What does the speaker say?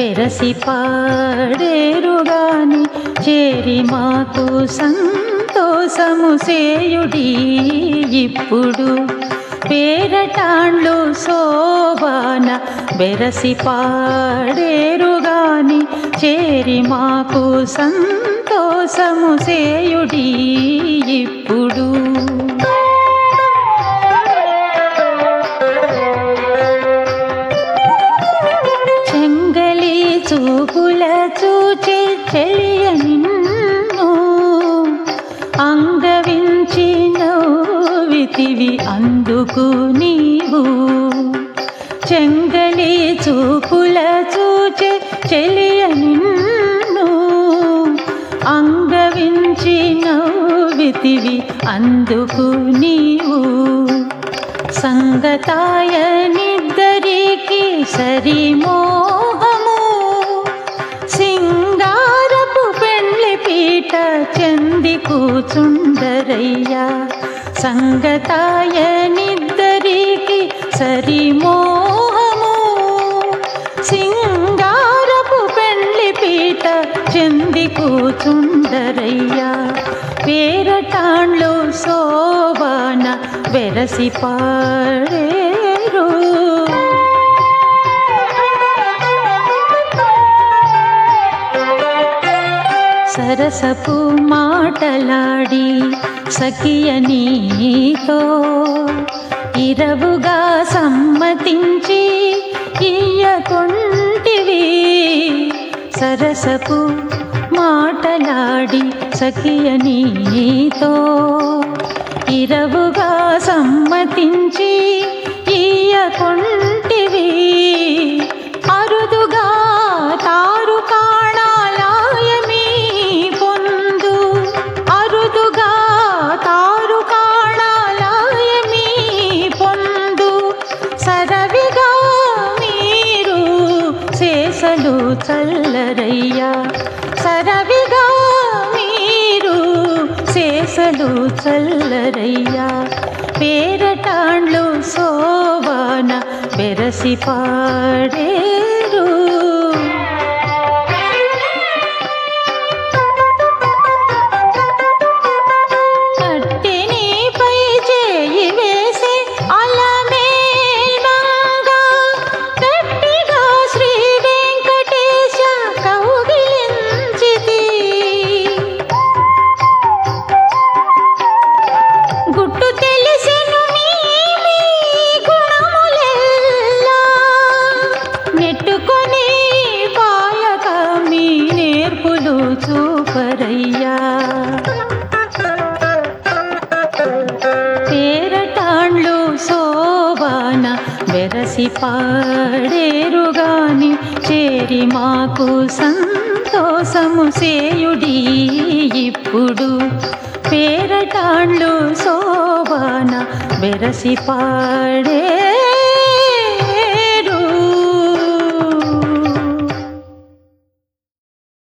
వెరసి పాడేరుగాని చేరి మాకు సంతోషము సేయుడి ఇప్పుడు పేరటాండ్లు శోభాన బెరసి పాడేరుగాని చేరి మాకు సంతోషము సేయుడి ఇప్పుడు చెంగలి చూపుల చూచే చెలియ నిన్ను అంగవించి నవ్వితివి అందుకు నీవు చెంగలి చూపుల చూచే చెలియ నిన్ను అంగవించి నవ్వితివి అందుకు నీవు సంగతాయ నిద్దరికి సరి మోహము సింగారపు పెండ్లి పీట చెంది కూచుండరయ్యా సంగతాయ నిద్దరికి సరి మోహము సింగారపు పెండ్లి పీట చెంది కూచుండరయ్యా పేరటాండ్లు శోభాన వెరసి పాడేరు సరసపు మాటలాడి సఖియ నీతో ఇరవుగా సమ్మతించి ఇయ్యకుంటివి సరసపు మాటలాడి సఖియ నీతో ఇరవుగా సమ్మతించి ఇయ్యకుంటివి అరుదుగా తారు కాణాలాయమీ పొందు అరుదుగా తారు కాణాలాయమీ పొందు సరవిగా మీరు శేషలు చల్లరయ్యా సరవిగా మీరు శేషలు చల్లరయ్యా పేరటాండ్లు శోభాన బెరసి పాడేరు కట్టెనిపై చేయి వేసి అలమేల్మంగా గట్టిగా శ్రీ వెంకటేశ కౌగిలించితి గుట్టు తెలిసెను మీ మీ గుణములెల్లా నెట్టుకొని పాయక మీ నేర్పులు చూపరయ్యా పేరటాండ్లు శోభాన వెరసి పాడేరుగాని చేరి మాకు సంతోషము సేయుడి ఇప్పుడు పేరటాండ్లు శోభాన వెరసి పాడే